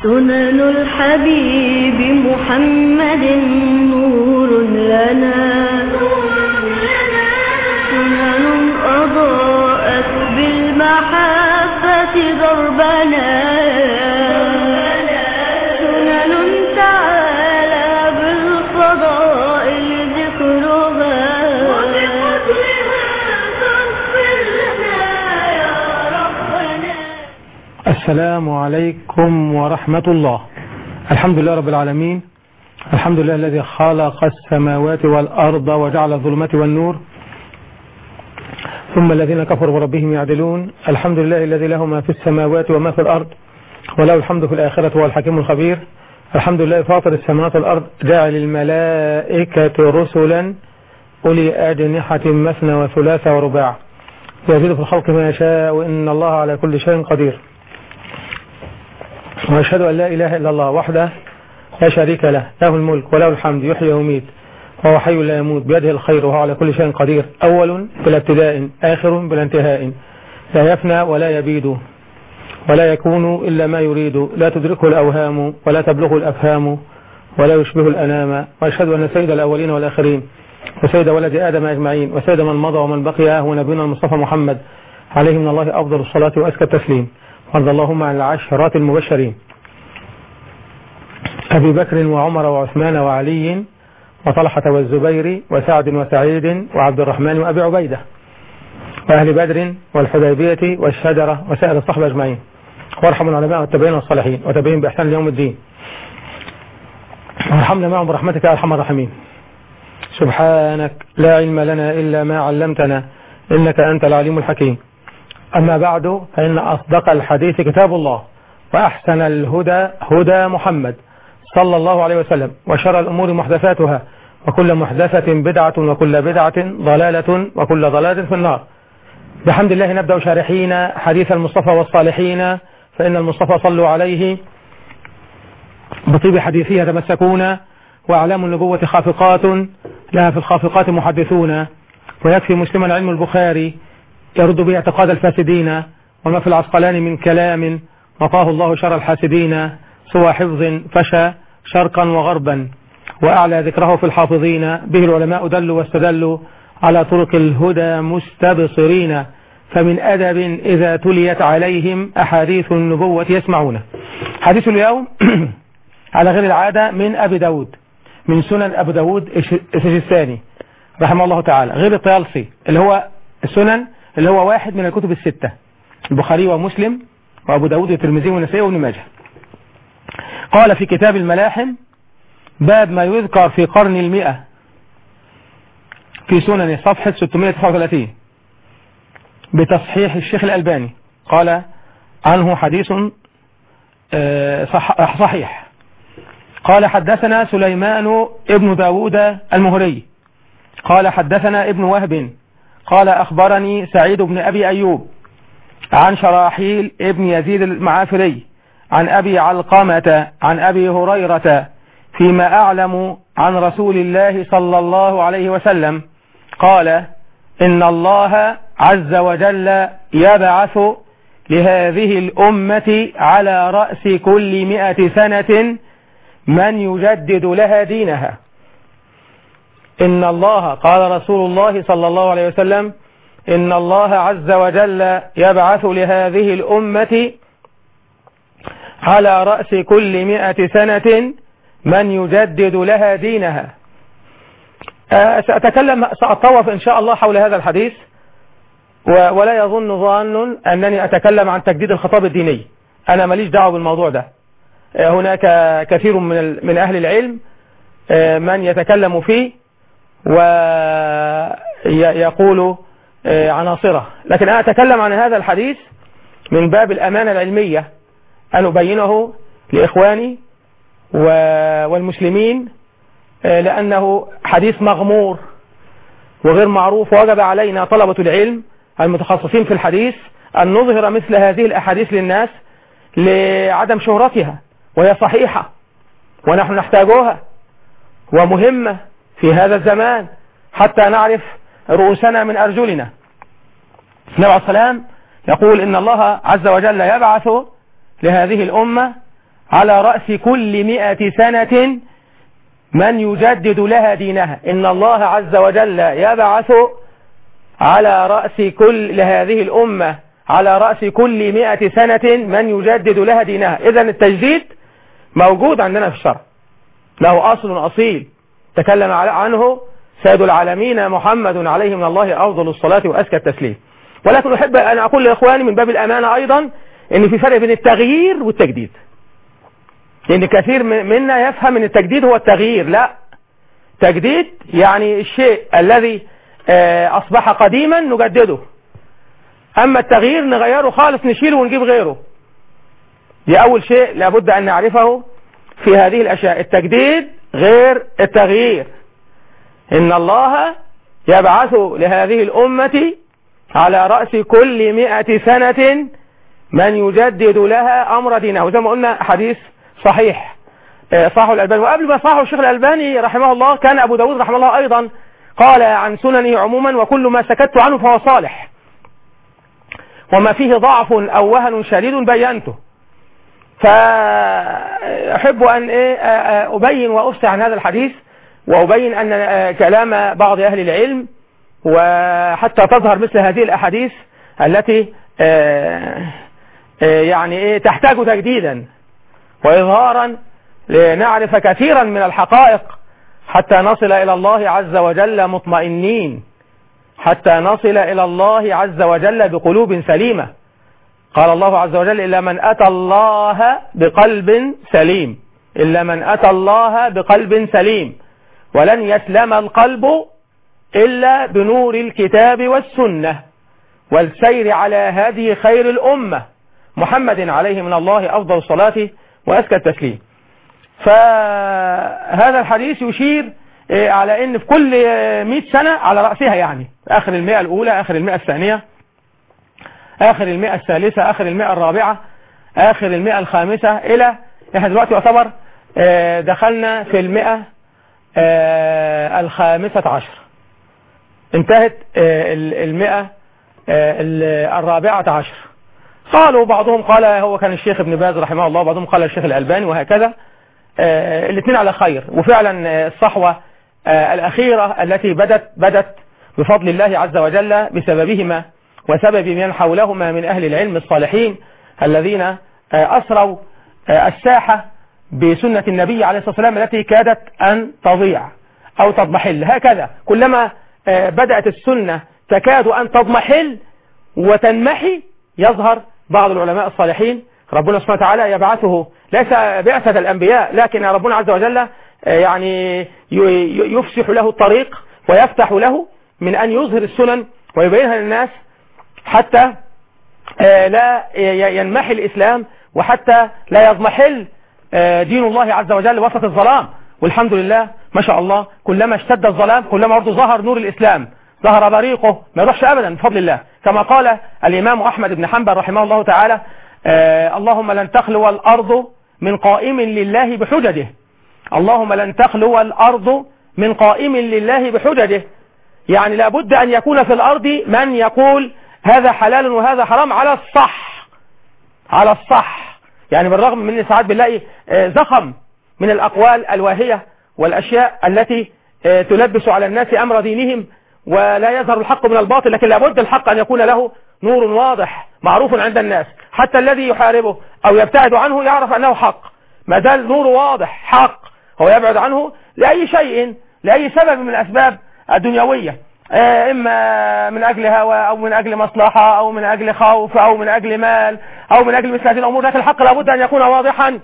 سنن الحبيب محمد نور لنا سنن أضاءت بالمحبة دربنا سنن تعالى بالفضائل ذكرها فاغفر لنا يا ربنا السلام عليكم ورحمة الله الحمد لله رب العالمين الحمد لله الذي خلق السماوات والأرض وجعل الظلمات والنور ثم الذين كفروا بربهم يعدلون الحمد لله الذي له ما في السماوات وما في الأرض وله الحمد في الآخرة هو الحكيم الخبير الحمد لله فاطر السماوات والأرض جعل الملائكة رسلا أولي أجنحة مثنى وثلاث ورباع يزيد في الخلق ما يشاء وإن الله على كل شيء قدير وأشهد أن لا إله إلا الله وحده لا شريك له له الملك وله الحمد يحيي ويميت وهو حي لا يموت بيده الخير وهو على كل شيء قدير أول بلا ابتداء آخر بلا انتهاء لا يفنى ولا يبيد ولا يكون إلا ما يريد لا تدركه الأوهام ولا تبلغه الأفهام ولا يشبه الأنام وأشهد أن سيد الأولين والآخرين وسيد ولد آدم أجمعين وسيد من مضى ومن بقي هو نبينا المصطفى محمد عليه من الله أفضل الصلاة وأزكى التسليم وارض اللهم عن العشرات المبشرين أبي بكر وعمر وعثمان وعلي وطلحة والزبير وسعد وسعيد وعبد الرحمن وأبي عبيدة وأهل بدر والحديبية والشجرة وسائر الصحبة أجمعين وارحم العلماء والتابعين والصالحين وتابعين بإحسان ليوم الدين وارحمنا معهم برحمتك يا أرحم الراحمين سبحانك لا علم لنا إلا ما علمتنا إنك أنت العليم الحكيم أما بعد فإن أصدق الحديث كتاب الله وأحسن الهدى هدى محمد صلى الله عليه وسلم وشر الأمور محدثاتها وكل محدثة بدعة وكل بدعة ضلالة وكل ضلالة في النار بحمد الله نبدأ شارحين حديث المصطفى والصالحين فإن المصطفى صلوا عليه بطيب حديثه يتمسكون وأعلام النبوة خافقات لها في الخافقات محدثون ويكفي مسلما علم البخاري يرد به اعتقاد الفاسدين وما في العسقلان من كلام وقاه الله شر الحاسدين سوى حفظ فشى شرقا وغربا وأعلى ذكره في الحافظين به العلماء دلوا واستدلوا على طرق الهدى مستبصرين فمن أدب إذا تليت عليهم أحاديث النبوة يسمعون حديث اليوم على غير العادة من أبي داود من سنن أبو داود السجستاني رحمه الله تعالى غير الطيالسي اللي هو السنن اللي هو واحد من الكتب الستة البخاري ومسلم وأبو داود والترمذي والنسائي وابن ماجه قال في كتاب الملاحم باب ما يذكر في قرن المئة في سنن صفحة 639 بتصحيح الشيخ الألباني قال عنه حديث صح صحيح قال حدثنا سليمان ابن داود المهري قال حدثنا ابن وهب قال أخبرني سعيد بن أبي أيوب عن شراحيل ابن يزيد المعافري عن أبي علقمة عن أبي هريرة فيما أعلم عن رسول الله صلى الله عليه وسلم قال إن الله عز وجل يبعث لهذه الأمة على رأس كل مئة سنة من يجدد لها دينها إن الله قال رسول الله صلى الله عليه وسلم إن الله عز وجل يبعث لهذه الأمة على رأس كل مئة سنة من يجدد لها دينها سأتكلم سأطوف إن شاء الله حول هذا الحديث ولا يظن ظان أنني أتكلم عن تجديد الخطاب الديني أنا ماليش دعوة بالموضوع ده هناك كثير من من أهل العلم من يتكلم فيه ويقول عناصره لكن أنا أتكلم عن هذا الحديث من باب الأمانة العلمية أن أبينه لإخواني والمسلمين لأنه حديث مغمور وغير معروف وجب علينا طلبة العلم المتخصصين في الحديث أن نظهر مثل هذه الأحاديث للناس لعدم شهرتها وهي صحيحة ونحن نحتاجها ومهمة في هذا الزمان حتى نعرف رؤوسنا من أرجلنا النبي عليه السلام يقول إن الله عز وجل يبعث لهذه الأمة على رأس كل مئة سنة من يجدد لها دينها إن الله عز وجل يبعث على رأس كل هذه الأمة على رأس كل مئة سنة من يجدد لها دينها إذا التجديد موجود عندنا في الشرع له أصل أصيل تكلم عنه سيد العالمين محمد عليه من الله أفضل الصلاة وأزكى التسليم ولكن أحب أن أقول لإخواني من باب الأمانة أيضا أن في فرق بين التغيير والتجديد لأن كثير منا يفهم أن التجديد هو التغيير لا تجديد يعني الشيء الذي أصبح قديما نجدده أما التغيير نغيره خالص نشيله ونجيب غيره دي أول شيء لابد أن نعرفه في هذه الأشياء التجديد غير التغيير إن الله يبعث لهذه الأمة على رأس كل مئة سنة من يجدد لها أمر دينه زي ما قلنا حديث صحيح صحه الألباني وقبل ما صحه الشيخ الألباني رحمه الله كان أبو داود رحمه الله أيضا قال عن سننه عموما وكل ما سكت عنه فهو صالح وما فيه ضعف أو وهن شديد بينته فأحب أن أبين وأفسح عن هذا الحديث وأبين أن كلام بعض أهل العلم وحتى تظهر مثل هذه الأحاديث التي يعني تحتاج تجديدا وإظهارا لنعرف كثيرا من الحقائق حتى نصل إلى الله عز وجل مطمئنين حتى نصل إلى الله عز وجل بقلوب سليمة قال الله عز وجل إلا من أتى الله بقلب سليم إلا من أتى الله بقلب سليم ولن يسلم القلب إلا بنور الكتاب والسنة والسير على هذه خير الأمة محمد عليه من الله أفضل الصلاة وأزكى التسليم فهذا الحديث يشير على ان في كل 100 سنة على رأسها يعني اخر المئة الاولى اخر المئة الثانية اخر المئة الثالثة اخر المئة الرابعة اخر المئة الخامسة الى احنا دلوقتي يعتبر دخلنا في المئة الخامسة عشر انتهت المئة الرابعة عشر قالوا بعضهم قال هو كان الشيخ ابن باز رحمه الله بعضهم قال الشيخ الألباني وهكذا الاثنين على خير وفعلا الصحوة الأخيرة التي بدت بدت بفضل الله عز وجل بسببهما وسبب من حولهما من أهل العلم الصالحين الذين أسروا الساحة بسنة النبي عليه الصلاة والسلام التي كادت أن تضيع أو تضمحل هكذا كلما بدأت السنة تكاد أن تضمحل وتنمحي يظهر بعض العلماء الصالحين ربنا سبحانه وتعالى يبعثه ليس بعثة الأنبياء لكن ربنا عز وجل يعني يفسح له الطريق ويفتح له من أن يظهر السنن ويبينها للناس حتى لا ينمحي الإسلام وحتى لا يضمحل دين الله عز وجل وسط الظلام والحمد لله ما شاء الله كلما اشتد الظلام كلما برضه ظهر نور الإسلام ظهر بريقه ما يروحش أبدا بفضل الله كما قال الإمام أحمد بن حنبل رحمه الله تعالى آه اللهم لن تخلو الأرض من قائم لله بحججه اللهم لن تخلو الأرض من قائم لله بحججه يعني لابد أن يكون في الأرض من يقول هذا حلال وهذا حرام على الصح على الصح يعني بالرغم من ساعات بنلاقي آه زخم من الأقوال الواهية والأشياء التي آه تلبس على الناس أمر دينهم ولا يظهر الحق من الباطل لكن لابد الحق أن يكون له نور واضح معروف عند الناس حتى الذي يحاربه أو يبتعد عنه يعرف أنه حق ما زال نور واضح حق هو يبعد عنه لأي شيء لأي سبب من الأسباب الدنيوية إما من أجل هوى أو من أجل مصلحة أو من أجل خوف أو من أجل مال أو من أجل مثل هذه الأمور لكن الحق لابد أن يكون واضحا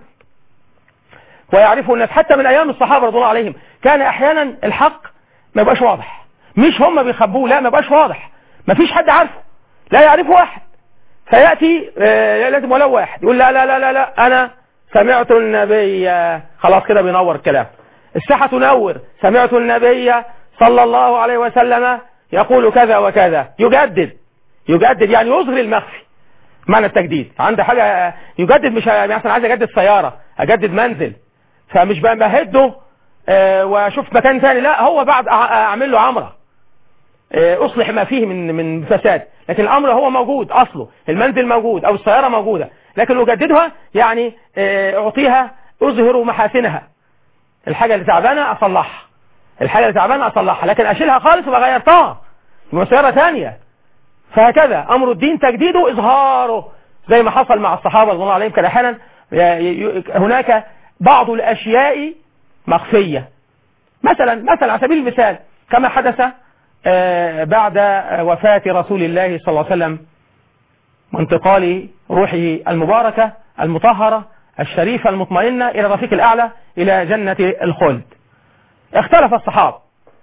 ويعرفه الناس حتى من أيام الصحابة رضي الله عليهم كان أحيانا الحق ما يبقاش واضح مش هم بيخبوه لا ما يبقاش واضح ما فيش حد عارفه لا يعرفه واحد فيأتي آه لازم ولو واحد يقول لا لا لا لا, لا أنا سمعت النبي خلاص كده بينور الكلام الساحة تنور سمعت النبي صلى الله عليه وسلم يقول كذا وكذا يجدد يجدد يعني يظهر المخفي معنى التجديد عنده حاجة يجدد مش مثلا عايز اجدد سيارة اجدد منزل فمش بمهده آه واشوف مكان ثاني لا هو بعد اعمل له عمره آه اصلح ما فيه من من فساد لكن الامر هو موجود اصله المنزل موجود او السيارة موجودة لكن أجددها يعني آه، أعطيها أظهر محاسنها الحاجة اللي تعبانة أصلحها الحاجة اللي تعبانة أصلحها لكن أشيلها خالص وبقى غيرتها يبقى سيارة ثانية فهكذا أمر الدين تجديده إظهاره زي ما حصل مع الصحابة رضي الله عليهم كان أحيانا ي- ي- هناك بعض الأشياء مخفية مثلا مثلا على سبيل المثال كما حدث آه، بعد آه، وفاة رسول الله صلى الله عليه وسلم وانتقال روحه المباركة المطهرة الشريفة المطمئنة إلى الرفيق الأعلى إلى جنة الخلد اختلف الصحابة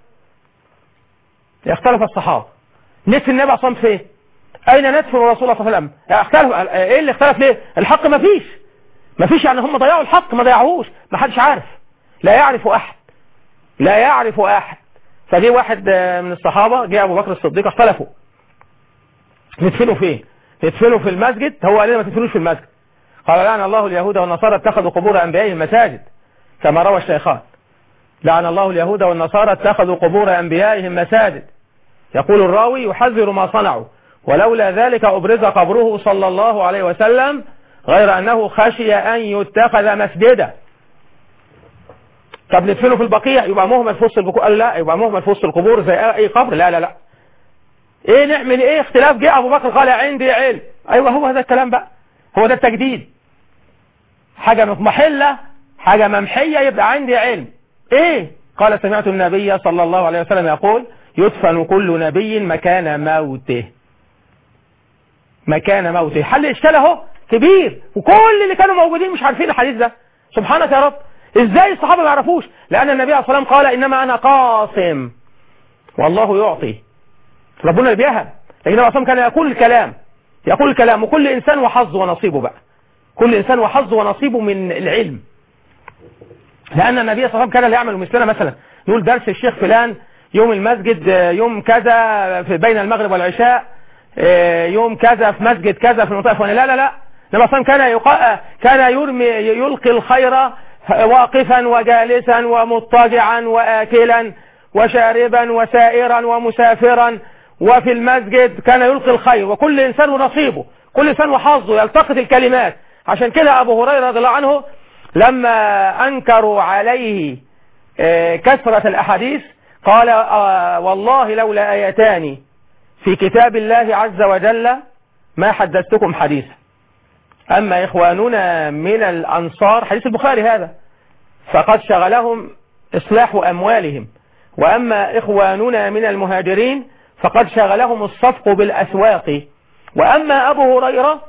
اختلف الصحابة ندفن النبي صلى الله عليه وسلم فين أين ندفن الرسول صلى الله عليه وسلم اختلف ايه اللي اختلف ليه الحق ما فيش ما فيش يعني هم ضيعوا الحق ما ضيعوهوش ما حدش عارف لا يعرف أحد لا يعرف أحد فجه واحد آه، من الصحابة جه أبو بكر الصديق اختلفوا ندفنه فين ندفنه في المسجد هو قال لنا ما تدفنوش في المسجد قال لعن الله اليهود والنصارى اتخذوا قبور أنبيائهم مساجد كما روى الشيخان لعن الله اليهود والنصارى اتخذوا قبور أنبيائهم مساجد يقول الراوي يحذر ما صنعوا ولولا ذلك أبرز قبره صلى الله عليه وسلم غير أنه خشي أن يتخذ مسجدا طب ندفنه في البقيع يبقى مهمل في وسط البقور قال لا يبقى مهمل في وسط القبور زي اي قبر لا لا لا ايه نعمل ايه اختلاف جه ابو بكر قال عندي علم ايوه هو هذا الكلام بقى هو ده التجديد حاجة مضمحلة حاجة ممحية يبقى عندي علم ايه قال سمعت النبي صلى الله عليه وسلم يقول يدفن كل نبي مكان موته مكان موته حل اشكال اهو كبير وكل اللي كانوا موجودين مش عارفين الحديث ده سبحانك يا رب ازاي الصحابة ما يعرفوش لان النبي عليه الصلاة والسلام قال انما انا قاسم والله يعطي ربنا اللي بيهب لكن النبي عليه الصلاة والسلام كان يقول الكلام يقول الكلام وكل انسان وحظه ونصيبه بقى كل انسان وحظه ونصيبه من العلم لان النبي صلى الله عليه وسلم كان لا يعمل مثلنا مثلا نقول درس الشيخ فلان يوم المسجد يوم كذا في بين المغرب والعشاء يوم كذا في مسجد كذا في المنطقه الفلانيه لا لا لا النبي صلى الله عليه وسلم كان يقا... كان يرمي يلقي الخير واقفا وجالسا ومضطجعا واكلا وشاربا وسائرا ومسافرا وفي المسجد كان يلقي الخير وكل انسان ونصيبه كل انسان وحظه يلتقط الكلمات عشان كده ابو هريره رضي الله عنه لما انكروا عليه كثرة الاحاديث قال والله لولا ايتان في كتاب الله عز وجل ما حدثتكم حديثا اما اخواننا من الانصار حديث البخاري هذا فقد شغلهم اصلاح اموالهم واما اخواننا من المهاجرين فقد شغلهم الصفق بالاسواق واما ابو هريره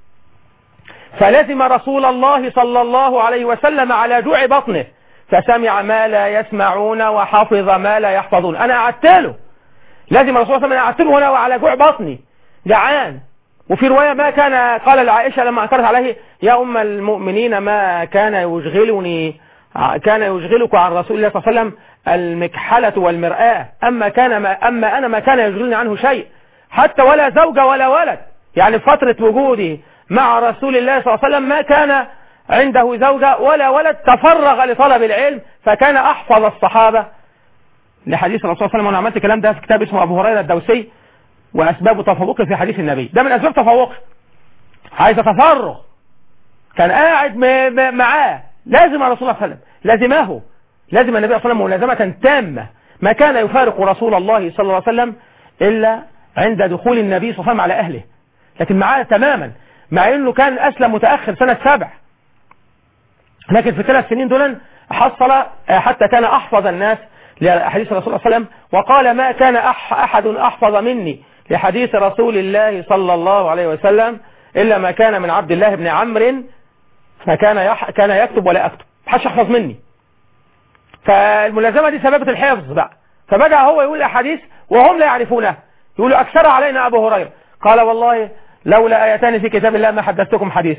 فلزم رسول الله صلى الله عليه وسلم على جوع بطنه فسمع ما لا يسمعون وحفظ ما لا يحفظون انا قعدت له لازم الرسول صلى الله عليه وسلم قعدت له هنا وعلى جوع بطني جعان وفي رواية ما كان قال لعائشة لما أنكرت عليه يا أم المؤمنين ما كان يشغلني كان يشغلك عن رسول الله صلى الله عليه وسلم المكحلة والمرآة أما كان ما أما أنا ما كان يشغلني عنه شيء حتى ولا زوجة ولا ولد يعني فترة وجودي مع رسول الله صلى الله عليه وسلم ما كان عنده زوجة ولا ولد تفرغ لطلب العلم فكان أحفظ الصحابة لحديث الرسول صلى الله عليه وسلم وأنا عملت الكلام ده في كتاب اسمه أبو هريرة الدوسي وأسباب تفوقه في حديث النبي ده من أسباب تفوقه عايز تفرغ كان قاعد معاه لازم الرسول صلى الله عليه وسلم لازمه لازم النبي صلى الله عليه وسلم ملازمة تامة ما كان يفارق رسول الله صلى الله عليه وسلم إلا عند دخول النبي صلى الله عليه وسلم على أهله لكن معاه تماما مع أنه كان أسلم متأخر سنة سبع لكن في الثلاث سنين دول حصل حتى كان أحفظ الناس لحديث الرسول صلى الله عليه وسلم وقال ما كان أحد أحفظ مني لحديث رسول الله صلى الله عليه وسلم إلا ما كان من عبد الله بن عمرو فكان يح... كان يكتب ولا أكتب محدش يحفظ مني فالملازمة دي سببت الحفظ بقى فبدأ هو يقول أحاديث وهم لا يعرفونها يقولوا أكثر علينا أبو هريرة قال والله لولا آيتان في كتاب الله ما حدثتكم حديثا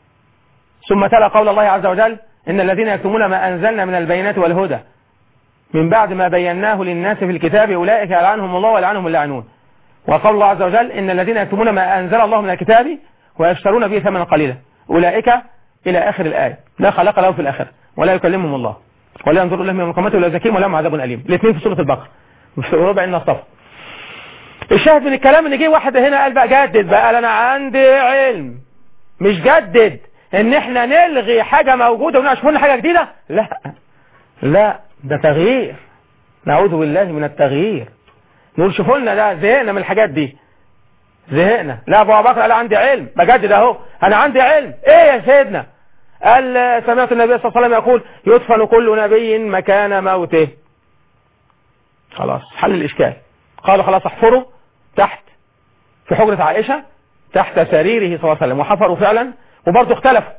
ثم تلا قول الله عز وجل إن الذين يكتمون ما أنزلنا من البينات والهدى من بعد ما بيناه للناس في الكتاب أولئك يلعنهم الله ويلعنهم اللاعنون وقال الله عز وجل إن الذين يكتمون ما أنزل الله من الكتاب ويشترون به ثمنا قليلا أولئك إلى آخر الآية لا خلق له في الآخرة ولا يكلمهم الله ولا ينظر لهم من قامته ولا يزكيهم ولا عذاب أليم الاثنين في سورة البقرة في ربع النصف الشاهد من الكلام ان جه واحد هنا قال بقى جدد بقى قال انا عندي علم مش جدد ان احنا نلغي حاجة موجودة ونعيش لنا حاجة جديدة لا لا ده تغيير نعوذ بالله من التغيير نقول شوفوا لنا ده زهقنا من الحاجات دي زهقنا لا ابو بكر قال عندي علم بجدد اهو انا عندي علم ايه يا سيدنا قال سمعت النبي صلى الله عليه وسلم يقول يدفن كل نبي مكان موته خلاص حل الاشكال قالوا خلاص احفروا تحت في حجرة عائشة تحت سريره صلى الله عليه وسلم وحفروا فعلا وبرضه اختلفوا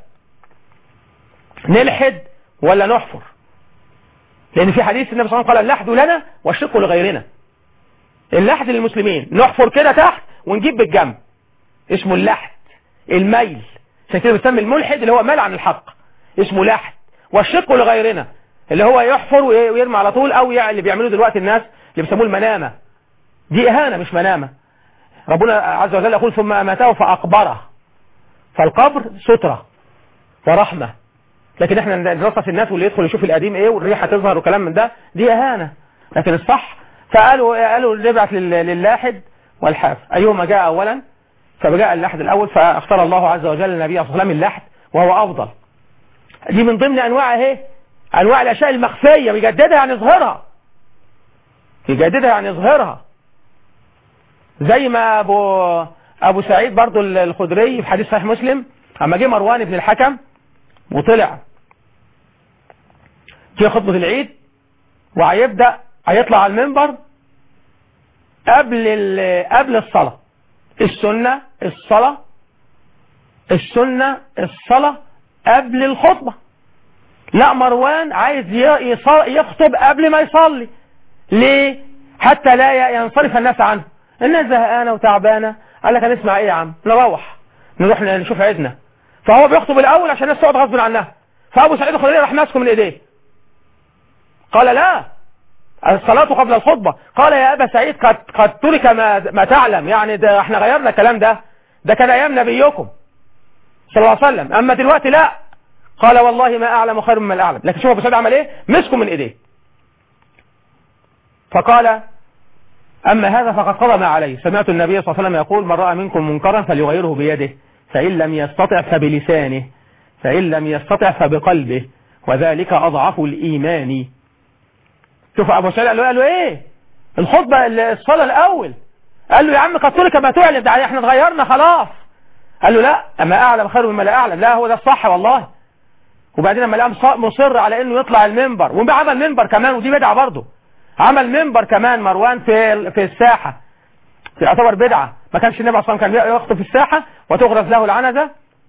نلحد ولا نحفر لان في حديث النبي صلى الله عليه وسلم قال اللحد لنا والشق لغيرنا اللحد للمسلمين نحفر كده تحت ونجيب بالجنب اسمه اللحد الميل عشان كده بنسمي الملحد اللي هو مال عن الحق اسمه لحد والشق لغيرنا اللي هو يحفر ويرمي على طول او يعني اللي بيعملوه دلوقتي الناس اللي بيسموه المنامه دي اهانه مش منامه ربنا عز وجل يقول ثم اماته فاقبره فالقبر ستره ورحمه لكن احنا نرصص الناس واللي يدخل يشوف القديم ايه والريحه تظهر وكلام من ده دي اهانه لكن الصح فقالوا قالوا نبعث للاحد والحافر ايهما جاء اولا فجاء اللحد الاول فاختار الله عز وجل النبي صلى الله عليه وسلم اللحد وهو افضل دي من ضمن انواع اهي انواع الاشياء المخفيه بيجددها يعني يظهرها يجددها يعني يظهرها زي ما ابو ابو سعيد برضو الخدري في حديث صحيح مسلم اما جه مروان بن الحكم وطلع في خطبه العيد وهيبدا هيطلع على المنبر قبل قبل الصلاه السنه الصلاه السنه الصلاه قبل الخطبه لا مروان عايز يخطب قبل ما يصلي ليه حتى لا ينصرف الناس عنه الناس زهقانه وتعبانه قال لك هنسمع ايه يا عم نروح نروح نشوف عيدنا فهو بيخطب الاول عشان الناس تقعد غصب عنها فابو سعيد الخدري راح ماسكه من ايديه قال لا الصلاة قبل الخطبة قال يا أبا سعيد قد, قد ترك ما, ما تعلم يعني ده احنا غيرنا الكلام ده ده كان أيام نبيكم صلى الله عليه وسلم أما دلوقتي لا قال والله ما أعلم خير مما أعلم لكن شوف أبو سعيد عمل إيه مسكه من إيديه فقال أما هذا فقد قضى ما عليه سمعت النبي صلى الله عليه وسلم يقول من رأى منكم منكرا فليغيره بيده فإن لم يستطع فبلسانه فإن لم يستطع فبقلبه وذلك أضعف الإيمان شوف أبو سعيد قال له, قال له إيه الخطبة الصلاة الأول قال له يا عم قد ترك ما تعلم ده احنا اتغيرنا خلاص قال له لا أما أعلم خير مما لا أعلم لا هو ده الصح والله وبعدين لما لقى مصر على انه يطلع المنبر وعمل منبر كمان ودي بدعه برضه عمل منبر كمان مروان في في الساحه يعتبر بدعه ما كانش النبي صلى الله عليه وسلم كان يخطب في الساحه وتغرز له العنزه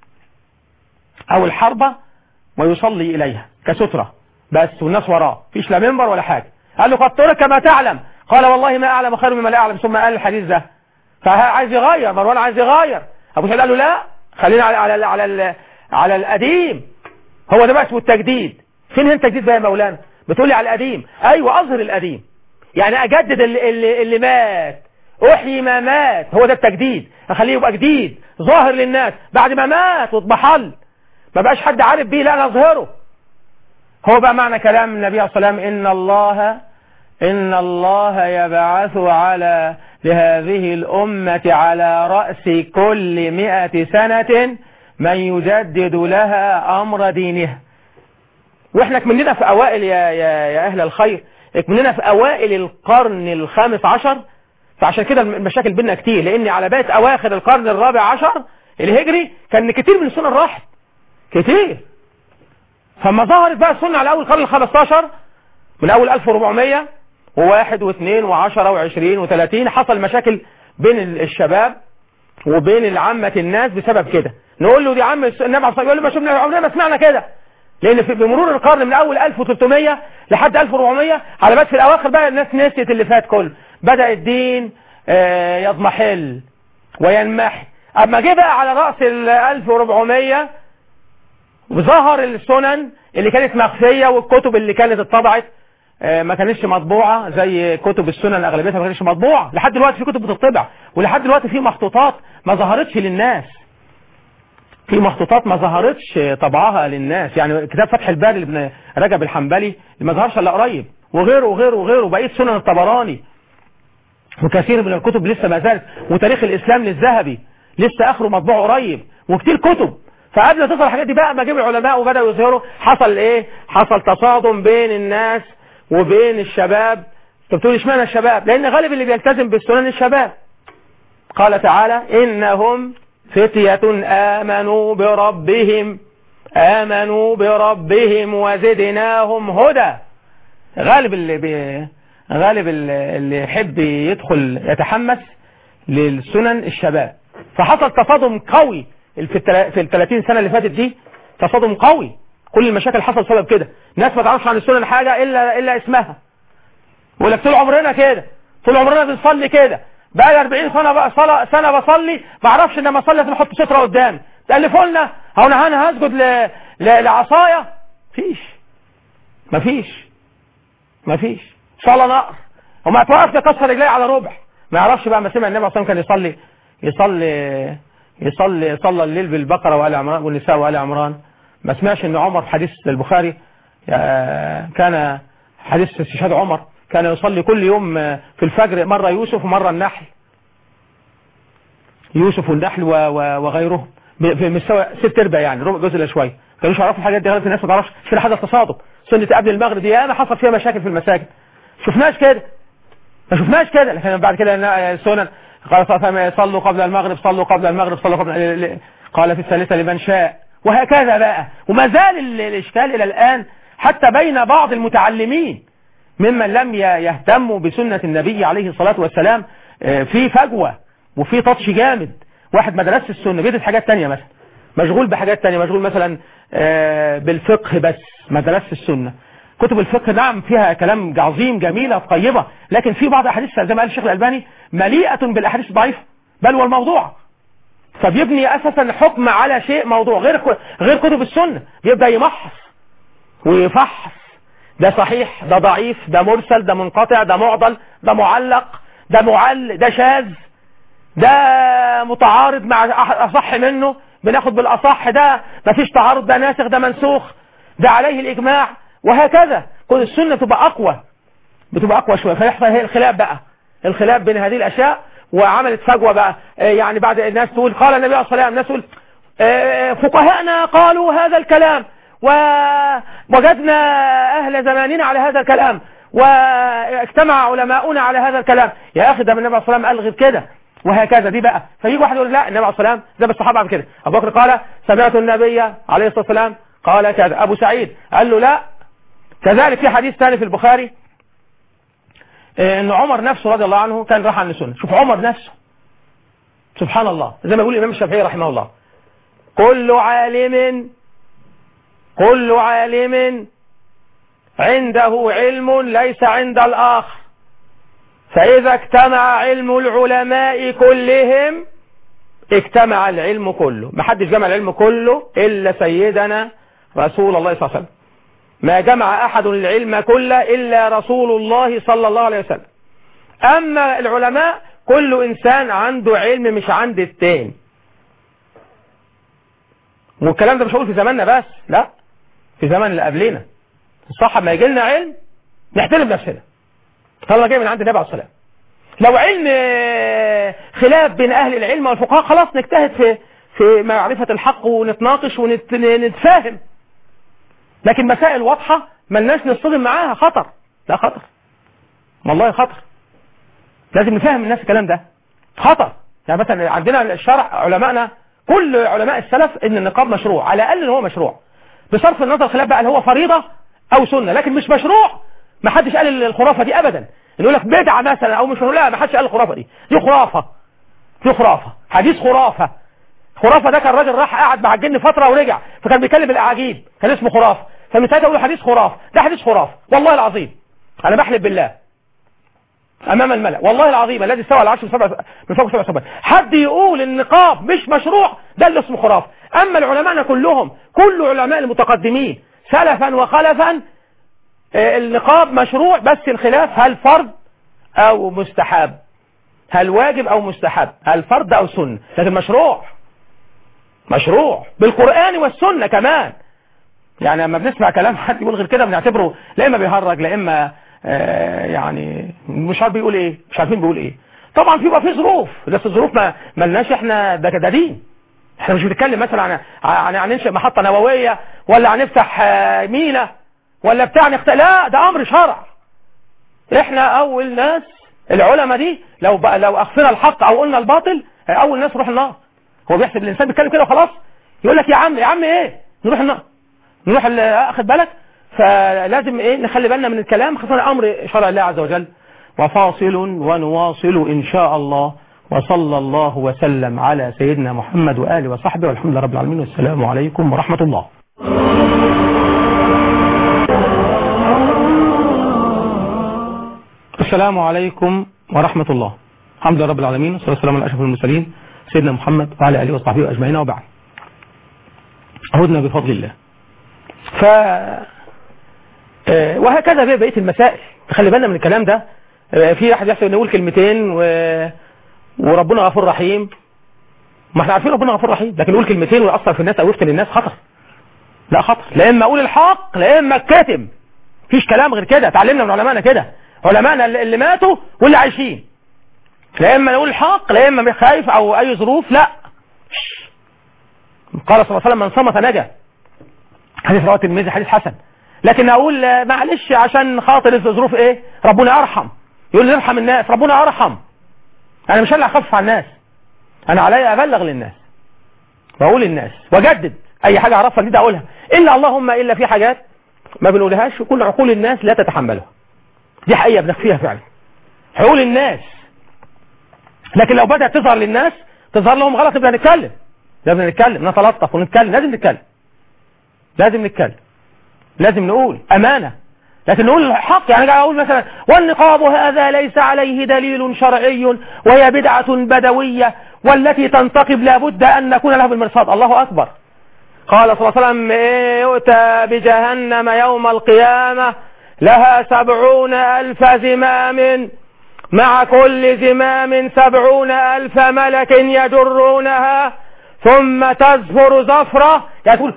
او الحربه ويصلي اليها كستره بس والناس وراه فيش لا منبر ولا حاجه قال له قد ترك كما تعلم قال والله ما اعلم خير مما لا اعلم ثم قال الحديث ده فعايز يغير مروان عايز يغير ابو سعيد قال له لا خلينا على على على, على القديم هو ده بقى اسمه التجديد فين هنا التجديد بقى يا مولانا بتقول لي على القديم ايوه اظهر القديم يعني اجدد اللي, اللي, اللي مات احيي ما مات هو ده التجديد اخليه يبقى جديد ظاهر للناس بعد ما مات واضمحل ما بقاش حد عارف بيه لا انا اظهره هو بقى معنى كلام النبي عليه الصلاه والسلام ان الله ان الله يبعث على لهذه الامه على راس كل مئة سنه من يجدد لها أمر دينها وإحنا كمننا في أوائل يا, يا, يا أهل الخير كمننا في أوائل القرن الخامس عشر فعشان كده المشاكل بينا كتير لأن على بيت أواخر القرن الرابع عشر الهجري كان كتير من السنة راحت كتير فما ظهرت بقى السنة على أول القرن الخامس عشر من أول 1400 وواحد واثنين وعشرة وعشرين وثلاثين حصل مشاكل بين الشباب وبين العامة الناس بسبب كده نقول له دي عم النبي عليه الصلاه يقول له ما شفنا عمرنا ما سمعنا كده لان في بمرور القرن من اول 1300 لحد 1400 على بس في الاواخر بقى الناس نسيت اللي فات كله بدا الدين آه يضمحل وينمحي اما جه بقى على راس ال 1400 ظهر السنن اللي كانت مخفيه والكتب اللي كانت اتطبعت آه ما كانتش مطبوعه زي كتب السنن اغلبيتها ما كانتش مطبوعه لحد دلوقتي في كتب بتطبع ولحد دلوقتي في مخطوطات ما ظهرتش للناس في مخطوطات ما ظهرتش طبعها للناس يعني كتاب فتح الباري لابن رجب الحنبلي ما ظهرش الا قريب وغيره وغيره وغيره بقيه سنن الطبراني وكثير من الكتب لسه ما زالت وتاريخ الاسلام للذهبي لسه اخره مطبوع قريب وكتير كتب فقبل ما تظهر الحاجات دي بقى ما جيب العلماء وبداوا يظهروا حصل ايه حصل تصادم بين الناس وبين الشباب طب تقول اشمعنى الشباب لان غالب اللي بيلتزم بالسنن الشباب قال تعالى انهم فتية امنوا بربهم امنوا بربهم وزدناهم هدى غالب اللي بي غالب اللي اللي يحب يدخل يتحمس للسنن الشباب فحصل تصادم قوي في التلا- في ال 30 سنه اللي فاتت دي تصادم قوي كل المشاكل حصل بسبب كده ناس ما تعرفش عن السنن حاجه الا الا اسمها يقول لك طول عمرنا كده طول عمرنا بنصلي كده بقى لي 40 سنه بقى صلاة سنه بصلي ما اعرفش ان لما اصلي لازم احط ستره قدامي تالفوا لنا هو انا انا هسجد ل... ل... لعصايه فيش مفيش مفيش صلاه نقر وما توقف يكسر رجليه على ربع ما يعرفش بقى ما سمع النبي صلى الله عليه وسلم كان يصلي يصلي يصلي صلى الليل بالبقره وال عمران والنساء وال عمران ما سمعش ان عمر في حديث البخاري آه، كان حديث استشهاد عمر كان يصلي كل يوم آه، في الفجر مرة يوسف ومرة النحل يوسف والنحل و- و- وغيرهم ب- في مستوى ست ارباع يعني ربع جزء الا شويه كانوش يعرفوا الحاجات دي غير في الناس ما تعرفش في هذا التصادم سنة قبل المغرب دي ياما حصل فيها مشاكل في المساجد شفناش كده ما شفناش كده لكن بعد كده نا- السنن قال صلى الله عليه وسلم صلوا قبل المغرب صلوا قبل المغرب صلوا قبل قال في الثالثة لمن شاء وهكذا بقى وما زال ال- الإشكال إلى الآن حتى بين بعض المتعلمين ممن لم ي- يهتموا بسنة النبي عليه الصلاة والسلام آه، في فجوة وفي تطش جامد واحد ما درسش السنة بيدرس حاجات تانية مثلا مشغول بحاجات تانية مشغول مثلا آه، بالفقه بس ما درسش السنة كتب الفقه نعم فيها كلام عظيم جميلة طيبة لكن في بعض أحاديث زي ما قال الشيخ الألباني مليئة بالأحاديث الضعيفة بل والموضوع فبيبني أساسا حكم على شيء موضوع غير غير كتب السنة بيبدأ يمحص ويفحص ده صحيح ده ضعيف ده مرسل ده منقطع ده معضل ده معلق ده معل ده شاذ ده متعارض مع أح- أصح منه بناخد بالأصح ده مفيش تعارض ده ناسخ ده منسوخ ده عليه الإجماع وهكذا كل السنة تبقى أقوى بتبقى أقوى شوية فيحصل هي الخلاف بقى الخلاف بين هذه الأشياء وعملت فجوة بقى آه، يعني بعد الناس تقول قال النبي عليه الصلاة والسلام الناس تقول آه، فقهاءنا قالوا هذا الكلام ووجدنا أهل زماننا على هذا الكلام واجتمع علماؤنا على هذا الكلام يا أخي ده من النبي عليه الصلاة والسلام قال غير كده وهكذا دي بقى فيجي واحد يقول لا النبي عليه الصلاة والسلام زي ما الصحابة عمل كده أبو بكر قال سمعت النبي عليه الصلاة والسلام قال كذا أبو سعيد قال له لا كذلك في حديث ثاني في البخاري آه، ان عمر نفسه رضي الله عنه كان راح عن السنه شوف عمر نفسه سبحان الله زي ما يقول الامام الشافعي رحمه الله كل عالم كل عالم عنده علم ليس عند الآخر فإذا اجتمع علم العلماء كلهم اجتمع العلم كله ما حدش جمع العلم كله إلا سيدنا رسول الله صلى الله عليه وسلم ما جمع أحد العلم كله إلا رسول الله صلى الله عليه وسلم أما العلماء كل إنسان عنده علم مش عند التاني والكلام ده مش هقول في زماننا بس لا في زمن اللي قبلنا الصح ما يجي لنا علم نحترم نفسنا طالما جاي من عند النبي عليه الصلاه والسلام لو علم آه، خلاف بين اهل العلم والفقهاء خلاص نجتهد في في معرفه الحق ونتناقش ونتفاهم لكن مسائل واضحه ملناش نصطدم معاها خطر لا خطر والله خطر لازم نفهم الناس الكلام ده خطر يعني مثلا عندنا الشرع علمائنا كل علماء السلف ان النقاب مشروع على الاقل ان هو مشروع بصرف النظر خلاف بقى هل هو فريضه او سنه لكن مش مشروع ما حدش قال الخرافه دي ابدا يقول لك بدعه مثلا او مش مشروع لا ما حدش قال الخرافه دي دي خرافه دي خرافه حديث خرافه خرافه ده كان راجل راح قعد مع الجن فتره ورجع فكان بيكلم الاعاجيب كان اسمه خرافه فمن ساعتها يقولوا حديث خرافه ده حديث خرافه والله العظيم انا بحلف بالله امام الملأ والله العظيم الذي استوى على العرش من سبع من فوق سبع سبع حد يقول النقاب مش مشروع ده اللي اسمه خرافه اما العلماء كلهم كل علماء المتقدمين سلفا وخلفا آه، النقاب مشروع بس الخلاف هل فرض او مستحب هل واجب او مستحب هل فرض او سنه لكن مشروع مشروع بالقرآن والسنة كمان يعني لما بنسمع كلام حد يقول غير كده بنعتبره لا اما بيهرج لا اما آه يعني مش عارف بيقول ايه مش عارفين بيقول ايه طبعا في بقى في ظروف بس الظروف ما ملناش احنا ده ده دين احنا مش بنتكلم مثلا عن عن عن ننشئ محطة نووية ولا هنفتح آه، مينا ولا بتاع نخت... لا ده امر شرع احنا اول ناس العلماء دي لو بقى لو اخفنا الحق او قلنا الباطل آه، اول ناس نروح النار هو بيحسب الانسان بيتكلم كده وخلاص يقول لك يا عم يا عم ايه نروح النار نروح ال- اخد بالك فلازم ايه نخلي بالنا من الكلام خاصة امر شرع الله عز وجل وفاصل ونواصل ان شاء الله وصلى الله وسلم على سيدنا محمد واله وصحبه والحمد لله رب العالمين والسلام عليكم ورحمة الله السلام عليكم ورحمة الله الحمد لله رب العالمين والصلاة والسلام على أشرف المرسلين سيدنا محمد وعلى آله وصحبه أجمعين وبعد عودنا بفضل الله ف آه، وهكذا بقى بقية المسائل خلي بالنا من الكلام ده آه، في واحد يحسب انه يقول كلمتين و... وربنا غفور رحيم ما احنا عارفين ربنا غفور رحيم لكن يقول كلمتين ويأثر في الناس او يفتن الناس خطر لا خطر لا اما اقول الحق لا اما الكاتم مفيش كلام غير كده اتعلمنا من علمائنا كده علمائنا اللي اللي ماتوا واللي عايشين لا اما نقول الحق لا اما خايف او اي ظروف لا قال صلى الله عليه وسلم من صمت نجا حديث رواه الترمذي حديث حسن لكن اقول آه، معلش عشان خاطر الظروف ايه ربنا ارحم يقول لي ارحم الناس ربنا ارحم انا مش اللي اخفف على الناس انا عليا ابلغ للناس واقول للناس واجدد اي حاجه اعرفها جديده اقولها الا اللهم الا في حاجات ما بنقولهاش وكل عقول الناس لا تتحملها دي حقيقه بنخفيها فعلا عقول الناس لكن لو بدات تظهر للناس تظهر لهم غلط نبقى نتكلم لازم نتكلم نتلطف ونتكلم لازم نتكلم لازم نتكلم لازم نقول امانه لكن نقول الحق يعني قاعد اقول مثلا والنقاب هذا ليس عليه دليل شرعي وهي بدعه بدويه والتي تنتقب لابد ان نكون لها بالمرصاد الله اكبر قال صلى الله عليه وسلم يؤتى بجهنم يوم القيامة لها سبعون ألف زمام مع كل زمام سبعون ألف ملك يجرونها ثم تزفر زفرة يعني تقول